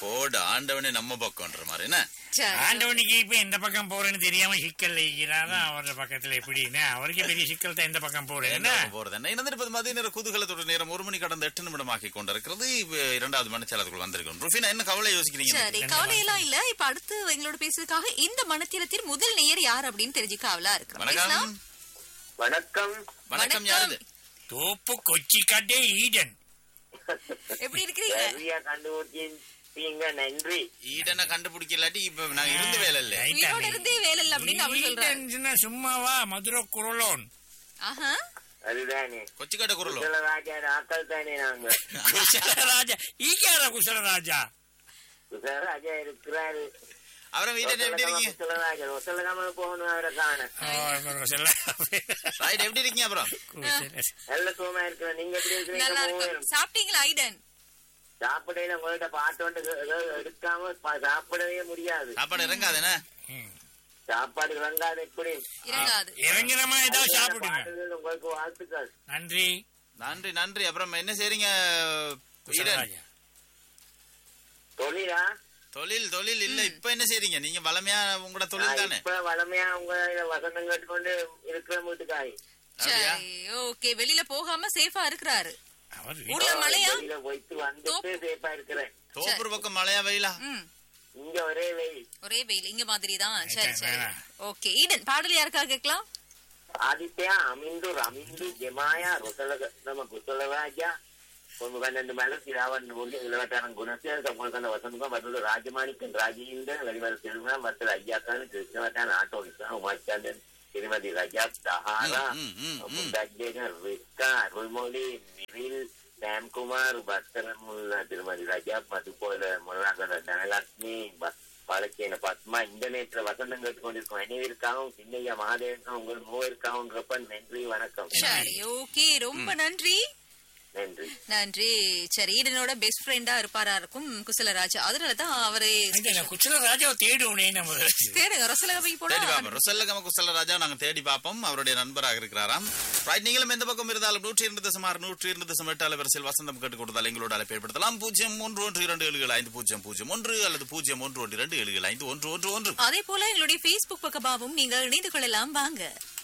போடு ஆண்டவனே நம்ம பக்கம்ன்ற மாதிரி என்ன சரி. ஆண்டவனுக்கு இப்ப எந்த பக்கம் போறேன்னு தெரியாம சிக்கல் இருக்கிறாரா அவரோட பக்கத்துல எப்படின்னு அவருக்கு பெரிய சிக்கல் தான் எந்த பக்கம் போறேன் என்ன போறது என்ன இணைந்திருப்பது மதிய நேர குதூகலத்தோட நேரம் ஒரு மணி கடந்த எட்டு நிமிடமாக்கி கொண்டிருக்கிறது இப்ப இரண்டாவது மணிச்சேலத்துக்குள் வந்திருக்கோம் ருஃபினா என்ன கவலை யோசிக்கிறீங்க சரி கவலையெல்லாம் இல்ல இப்ப அடுத்து எங்களோட பேசுறதுக்காக இந்த மனத்திரத்தில் முதல் நேயர் யார் அப்படின்னு தெரிஞ்சுக்க அவளா இருக்கிறோம் வணக்கம் பேசலாம். வணக்கம் வணக்கம் யாருது தோப்பு கொச்சி கட்டே ஈடன் எப்படி இருக்கிறீங்க சரியா கண்டுபிடிச்சீங்க நன்றி ஈடனை கண்டுபிடிக்கலாட்டி இப்ப நான் இருந்து வேலை இல்ல வீட்டோட இருந்தே வேலை இல்ல அப்படின்னு அவர் சொல்றாரு ஈடன்ஸ்னா சும்மாவா மதுரை குரலோன் ஆஹா அதுதானே கொச்சிக்காட்ட குரலும் குசலராஜா ஆக்கள் தானே நாங்க குசலராஜா ஈக்கார குசலராஜா குசலராஜா இருக்கிறாரு அவரை வீட்டை எப்படி இருக்கீங்க குசலராஜா ஒசலகாம போகணும் அவரை காண ஓ, இப்ப குசல ரைட் எப்படி இருக்கீங்க அப்புறம் குசல நல்ல சுகமா இருக்கிறேன் நீங்க எப்படி நல்லா இருக்கிறீங்க இருக்கும் சாப்பிட்டீங்களா ஐடன் சாப்பிடையில உங்கள்கிட்ட பாட்டோண்டு எடுக்காம பா- சாப்பிடவே முடியாது சாப்பாடு இறங்காது என்ன ம். சாப்பாடு இறங்காது எப்படி இறங்காது இறங்கினமா ஏதாவது சாப்பிடுங்க பாட்டுகள் உங்களுக்கு வாழ்த்துக்கள் நன்றி நன்றி நன்றி அப்புறம் என்ன செய்றீங்க ஈடன் குசலராஜா தொழிலா தொழில் தொழில் இல்ல இப்ப என்ன செய்றீங்க நீங்க வளமையா உங்களோட தொழில் நான் தானே இப்ப வளமையா உங்க வசந்தம் கேட்டுக்கொண்டு இருக்கிற வீட்டுக்காய் அப்படியா? சரி ஓகே வெளியில போகாம சேஃபா இருக்கிறாரு அவர் ஊர்ல மழையா வெளியில போயிட்டு வந்துட்டு சேஃபா இருக்கிறேன் தோப்பூர் பக்கம் மழையா வெயிலா ம் இங்க ஒரே வெயில் ஒரே வெயில் இங்க மாதிரி தான் சரி சரி, சரி வேணாம். ஓகே ஈடன் பாடல் யாருக்காக கேட்கலாம் ఆదిత్య అమిందు రమిందు జమాయ రుసల నమ కుశల రాజ కొన్ని పన్నెండు మేళ శ్రీరావణ్ ఉండి నిలవటానం గుణస్తే తప్పకుండా వసంతగా బదులు రాజమాణిక్యం రాజేంద్ర వెలివల తెలుగు బట్టలు అయ్యాకాన్ని కృష్ణవటాన్ని ఆటో ఇస్తాను ఉమాచార్యన్ తిరుమతి రజాబ్ దహారా ம், ம், ம். దగ్గర రిస్కా అరుల్మౌళి నిరిల్ శ్యామ్ కుమార్ భక్తరముల తిరుమతి రజాబ్ మధుపోల మురళాగర ధనలక్ష్మి வாழ்க்கையில பத்மா இந்த நேரத்துல வசந்தம் கேட்டுக்கொண்டிருக்கோம் அனைவருக்காகவும் சின்னையா மகாதேவனுக்கும் உங்கள் மூவருக்காகவும் நன்றி வணக்கம் சரி ஓகே ரொம்ப நன்றி நன்றி நன்றி சரி ஈடனோட பெஸ்ட் ஃப்ரெண்டா இருப்பாரா இருக்கும் குசலராஜா அதனாலதான் அவரு குசலராஜாவை தேடுவோனே நம்ம தேடுங்க ரசலகமைக்கு தேடி போனா பார்ப்போம் ருசல்லகம குசல ராஜா நாங்க தேடி பார்ப்போம் அவருடைய நண்பராக இருக்கிறாராம் ரைட் நீங்களும் எந்த பக்கம் இருந்தாலும் நூற்றி இரண்டு தசம் ஆறு நூற்றி இரண்டு தசம் எட்டு அலைவரிசையில் வசந்தம் கேட்டுக் கொடுத்தால் எங்களோட அழைப்பு ஏற்படுத்தலாம் பூஜ்ஜியம் ஒன்று ஒன்று இரண்டு ஏழு ஐந்து பூஜ்ஜியம் பூஜ்ஜியம் ஒன்று அல்லது பூஜ்ஜியம் ஒன்று ஒன்று இரண்டு ஏழு ஐந்து ஒன்று ஒன்று ஒன்று அதே போல எங்களுடைய Facebook பக்கமாவும் நீங்கள் இணைந்து கொள்ளலாம் வாங்க